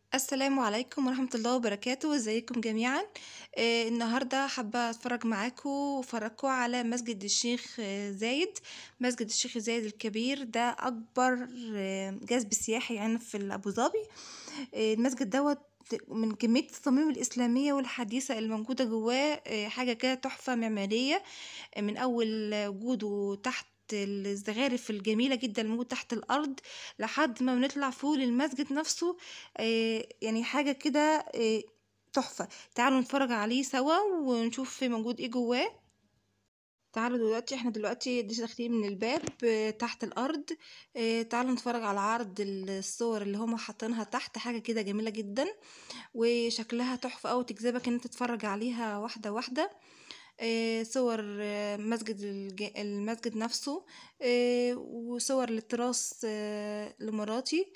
السلام عليكم ورحمة الله وبركاته ازيكم جميعا آه النهاردة حابة اتفرج معاكم وفرجكم على مسجد الشيخ آه، زايد مسجد الشيخ زايد الكبير ده اكبر آه، جذب سياحي يعني في ابو ظبي آه المسجد دوت من كمية التصاميم الإسلامية والحديثة الموجودة جواه آه، حاجة كده تحفة معمارية آه، من أول وجوده تحت الزخارف الجميلة جدا الموجود تحت الأرض لحد ما بنطلع فوق للمسجد نفسه آه، يعني حاجة كده آه، تحفة تعالوا نتفرج عليه سوا ونشوف موجود ايه جواه تعالوا دلوقتي احنا دلوقتي لسه داخلين من الباب آه، تحت الارض آه، تعالوا نتفرج على عرض الصور اللي هما حاطينها تحت حاجة كده جميلة جدا وشكلها تحفة اوي تجذبك ان انت تتفرج عليها واحدة واحدة آه، صور آه، مسجد الج- المسجد نفسه آه، وصور للتراث آه، الاماراتي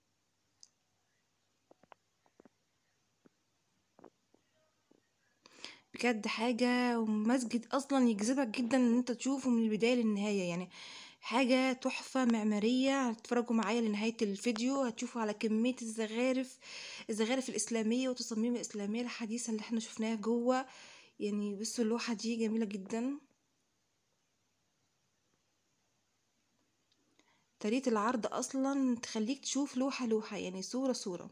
بجد حاجة ومسجد أصلا يجذبك جدا إن أنت تشوفه من البداية للنهاية يعني حاجة تحفة معمارية هتتفرجوا معايا لنهاية الفيديو هتشوفوا على كمية الزخارف الزخارف الإسلامية والتصاميم الإسلامية الحديثة اللي احنا شفناها جوه يعني بصوا اللوحة دي جميلة جدا طريقة العرض أصلا تخليك تشوف لوحة لوحة يعني صورة صورة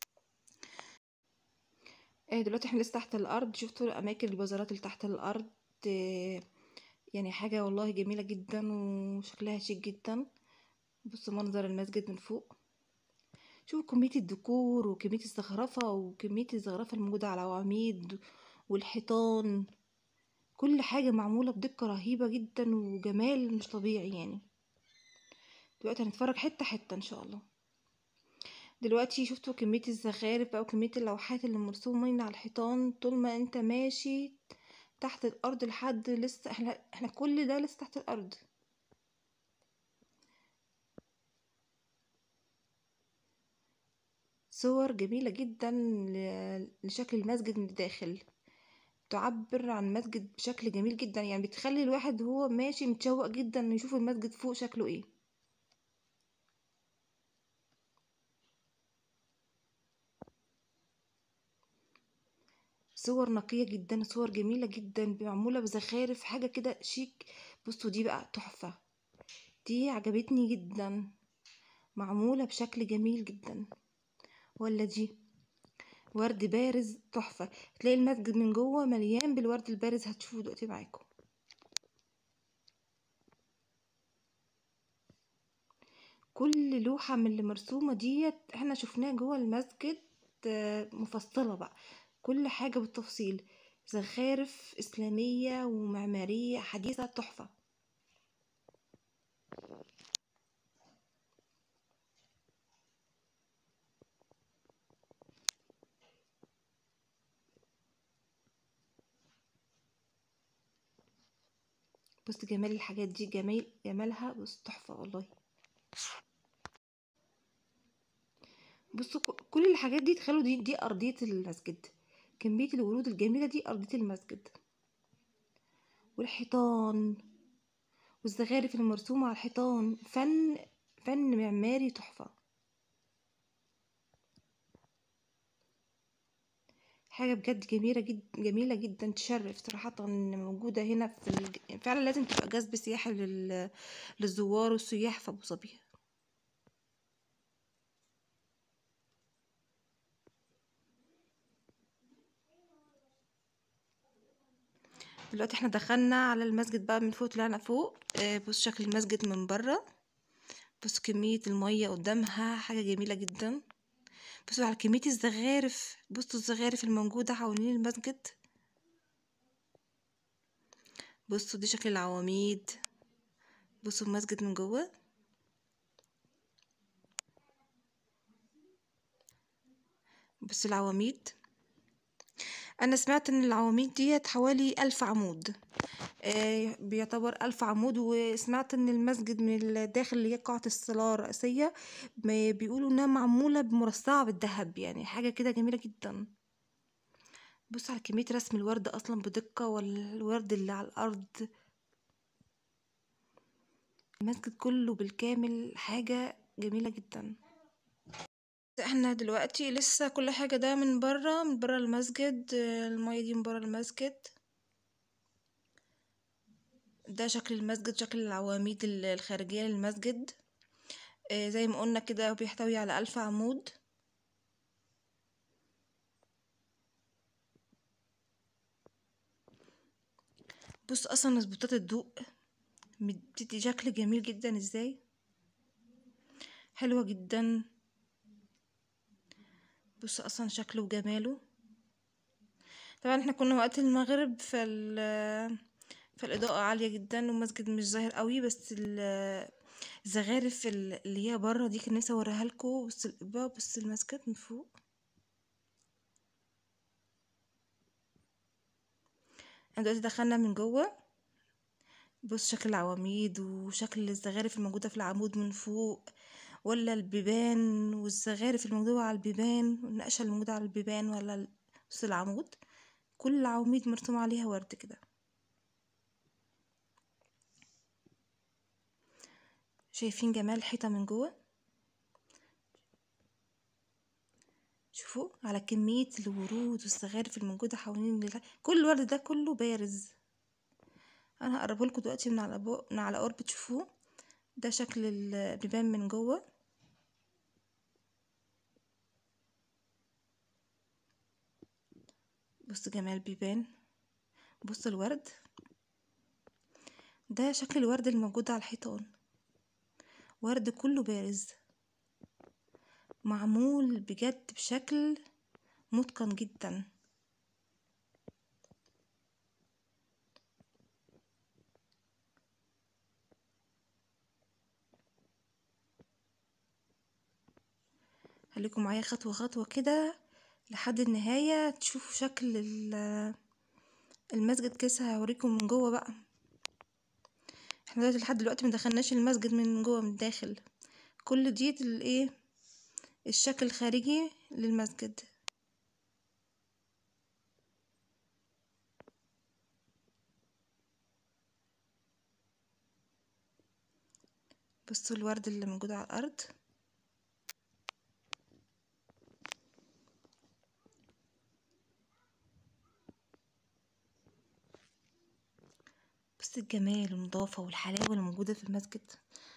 آه، دلوقتي احنا لسه تحت الأرض شفتوا أماكن البازارات اللي تحت الأرض آه، يعني حاجة والله جميلة جدا وشكلها شيك جدا بصوا منظر المسجد من فوق شوفوا كمية الديكور وكمية الزخرفة وكمية الزخرفة الموجودة على العواميد والحيطان كل حاجة معمولة بدقة رهيبة جدا وجمال مش طبيعي يعني دلوقتي هنتفرج حتة حتة ان شاء الله دلوقتي شفتوا كمية الزخارف بقى وكمية اللوحات اللي مرسومين على الحيطان طول ما انت ماشي تحت الارض لحد لسه احنا احنا كل ده لسه تحت الارض صور جميلة جدا ل- لشكل المسجد من الداخل تعبر عن المسجد بشكل جميل جدا يعني بتخلي الواحد وهو ماشي متشوق جدا انه يشوف المسجد فوق شكله ايه صور نقية جدا صور جميلة جدا معمولة بزخارف حاجة كده شيك بصوا دي بقى تحفة دي عجبتني جدا معمولة بشكل جميل جدا ولا دي ورد بارز تحفة تلاقي المسجد من جوه مليان بالورد البارز هتشوفوه دلوقتي معاكم كل لوحة من اللي مرسومة ديت احنا شفناها جوه المسجد آه، مفصلة بقى كل حاجة بالتفصيل زخارف إسلامية ومعمارية حديثة تحفة بص جمال الحاجات دي جمال جمالها بص تحفة والله بصوا ك- كل الحاجات دي تخيلوا دي دي أرضية المسجد كمية الورود الجميلة دي أرضية المسجد والحيطان والزخارف المرسومة على الحيطان فن فن معماري تحفة حاجة بجد جميلة جد جميلة جدا تشرف صراحة إن موجودة هنا في الج... فعلا لازم تبقى جذب سياحي لل... للزوار والسياح في أبو ظبي دلوقتي احنا دخلنا على المسجد بقى من فوق طلعنا فوق آه، بص شكل المسجد من بره بص كمية المية قدامها حاجة جميلة جدا بصوا على كمية الزخارف بصوا الزخارف الموجودة حوالين المسجد بصوا دي شكل العواميد بصوا المسجد من جوه بصوا العواميد انا سمعت ان العواميد ديت حوالي الف عمود آه بيعتبر الف عمود وسمعت ان المسجد من الداخل اللي هي قاعة الصلاة الرئيسية ما بيقولوا انها معمولة بمرصعة بالذهب يعني حاجة كده جميلة جدا بص على كمية رسم الورد اصلا بدقة والورد اللي على الارض المسجد كله بالكامل حاجة جميلة جدا احنا دلوقتي لسه كل حاجة ده من برا من برا المسجد آه، المية دي من برا المسجد ده شكل المسجد شكل العواميد ال- الخارجية للمسجد آه، زي ما قلنا كده بيحتوي على ألف عمود بص اصلا مظبوطات الضوء بتدي شكل جميل جدا ازاي حلوة جدا بص اصلا شكله وجماله طبعا احنا كنا وقت المغرب فال فالإضاءة عالية جدا والمسجد مش ظاهر قوي بس ال- الزخارف ال- اللي هي بره دي كان نفسي اوريها لكم بص القبة بص المسجد من فوق احنا دلوقتي دخلنا من جوه بص شكل العواميد وشكل الزخارف الموجودة في العمود من فوق ولا البيبان والزخارف الموجودة على البيبان والنقشة الموجودة على البيبان ولا ال- بص العمود كل العواميد مرسوم عليها ورد كده شايفين جمال الحيطة من جوه شوفوا على كمية الورود والزخارف الموجودة حوالين ال- كل الورد ده كله بارز انا هقربه لكم دلوقتي من على بو... من على قرب تشوفوه ده شكل البيبان من جوه بص جمال بيبان بص الورد ده شكل الورد الموجود على الحيطان ورد كله بارز معمول بجد بشكل متقن جدا خليكم معايا خطوة خطوة كده لحد النهاية تشوفوا شكل ال- المسجد كيسة هوريكم من جوه بقى احنا دلوقتي لحد دلوقتي مدخلناش المسجد من جوه من الداخل كل دي الايه الشكل الخارجي للمسجد بصوا الورد اللي موجود على الارض بص الجمال والنظافة والحلاوة اللي موجودة في المسجد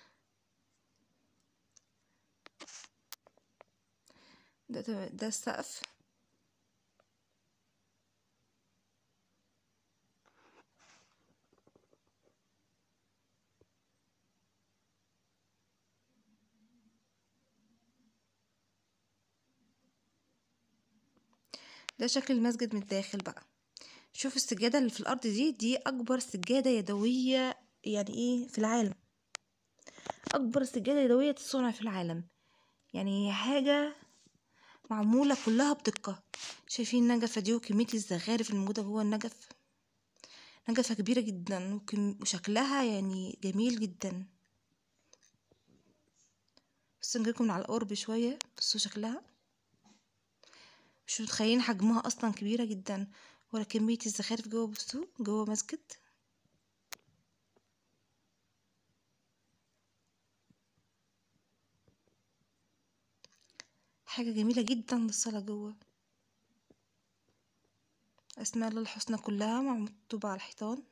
ده ده, ده السقف ده شكل المسجد من الداخل بقى شوف السجادة اللي في الأرض دي دي أكبر سجادة يدوية يعني إيه في العالم أكبر سجادة يدوية تصنع في العالم يعني هي حاجة معمولة كلها بدقة شايفين النجفة دي وكمية الزخارف الموجودة جوه النجف نجفة كبيرة جدا وكم- وشكلها يعني جميل جدا بس نجيلكم من على القرب شوية بصوا شكلها مش متخيلين حجمها أصلا كبيرة جدا ولا كمية الزخارف جوه بصوا جوه مسجد حاجة جميلة جدا للصلاة جوه أسماء الله الحسنى كلها مكتوبة على الحيطان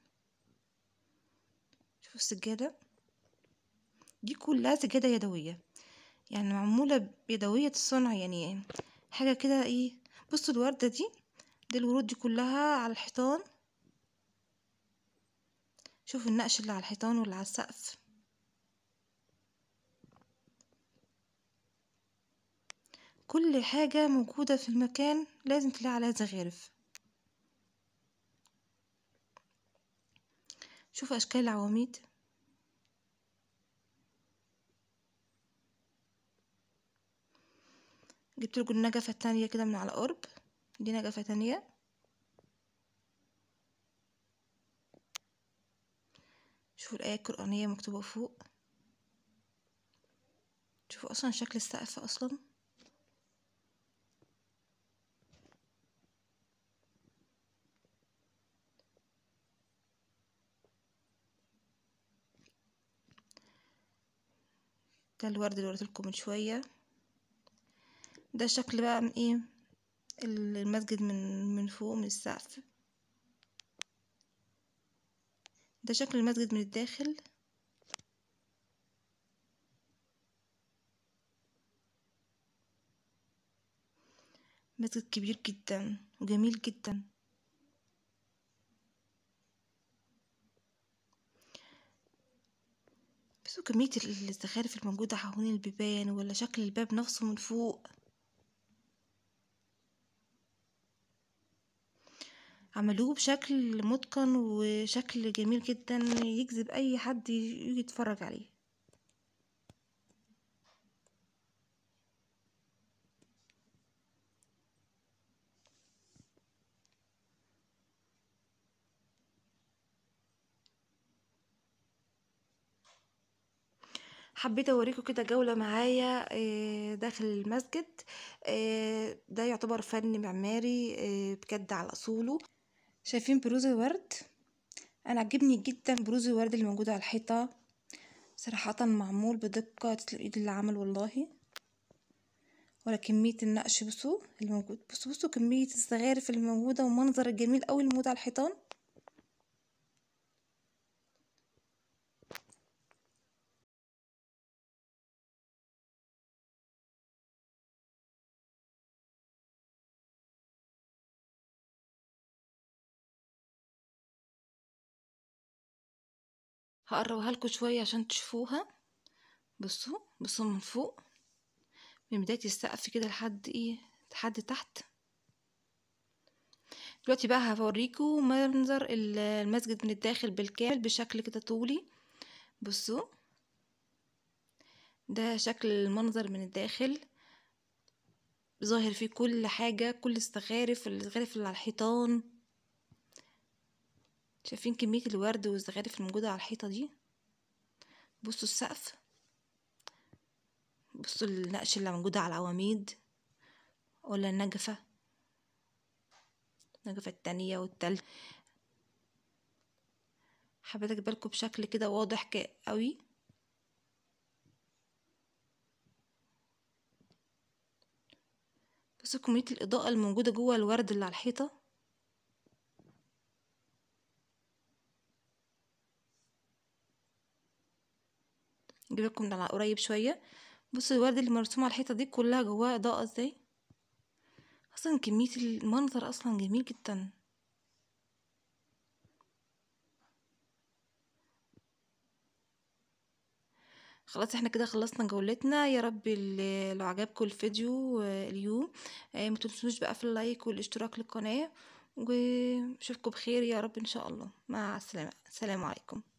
شوفوا السجادة دي كلها سجادة يدوية يعني معمولة بيدوية الصنع يعني حاجة كده ايه بصوا الوردة دي دي الورود دي كلها على الحيطان شوفوا النقش اللي على الحيطان واللي على السقف كل حاجة موجودة في المكان لازم تلاقي عليها زخارف شوفوا أشكال العواميد جبت لكم النجفة التانية كده من على قرب دي نجفة تانية شوفوا الآية القرآنية مكتوبة فوق شوفوا أصلا شكل السقف أصلا ده الورد اللي وريتلكم من شوية ده شكل بقى من ايه المسجد من من فوق من السقف ده شكل المسجد من الداخل مسجد كبير جدا وجميل جدا بس كمية الزخارف الموجودة حوالين البيبان ولا شكل الباب نفسه من فوق عملوه بشكل متقن وشكل جميل جدا يجذب اي حد يجي يتفرج عليه حبيت اوريكم كده جولة معايا آه، داخل المسجد آه، ده يعتبر فن معماري آه، بجد على اصوله شايفين بروز الورد انا عجبني جدا بروز الورد اللي موجود على الحيطة صراحة معمول بدقة الايد اللي عمل والله ولا كمية النقش بصوا اللي موجود بصوا بصوا كمية الزخارف اللي موجودة والمنظر الجميل قوي اللي موجود على الحيطان هقربها لكم شوية عشان تشوفوها بصوا بصوا من فوق من بداية السقف كده لحد ايه لحد تحت دلوقتي بقى هوريكم منظر المسجد من الداخل بالكامل بشكل كده طولي بصوا ده شكل المنظر من الداخل ظاهر فيه كل حاجة كل الزخارف الزخارف اللي على الحيطان شايفين كمية الورد والزخارف الموجودة على الحيطة دي بصوا السقف بصوا النقش اللي موجودة على العواميد ولا النجفة النجفة التانية والتالتة حبيت اجيبلكوا بشكل كده واضح قوي بصوا كمية الإضاءة الموجودة جوه الورد اللي على الحيطة نجيب لكم من على قريب شويه بصوا الورد اللي مرسوم على الحيطه دي كلها جواها اضاءه ازاي اصلا كميه المنظر اصلا جميل جدا خلاص احنا كده خلصنا جولتنا يا رب لو عجبكم الفيديو اليوم ما تنسوش بقى في اللايك والاشتراك للقناه واشوفكم بخير يا رب ان شاء الله مع السلامه السلام عليكم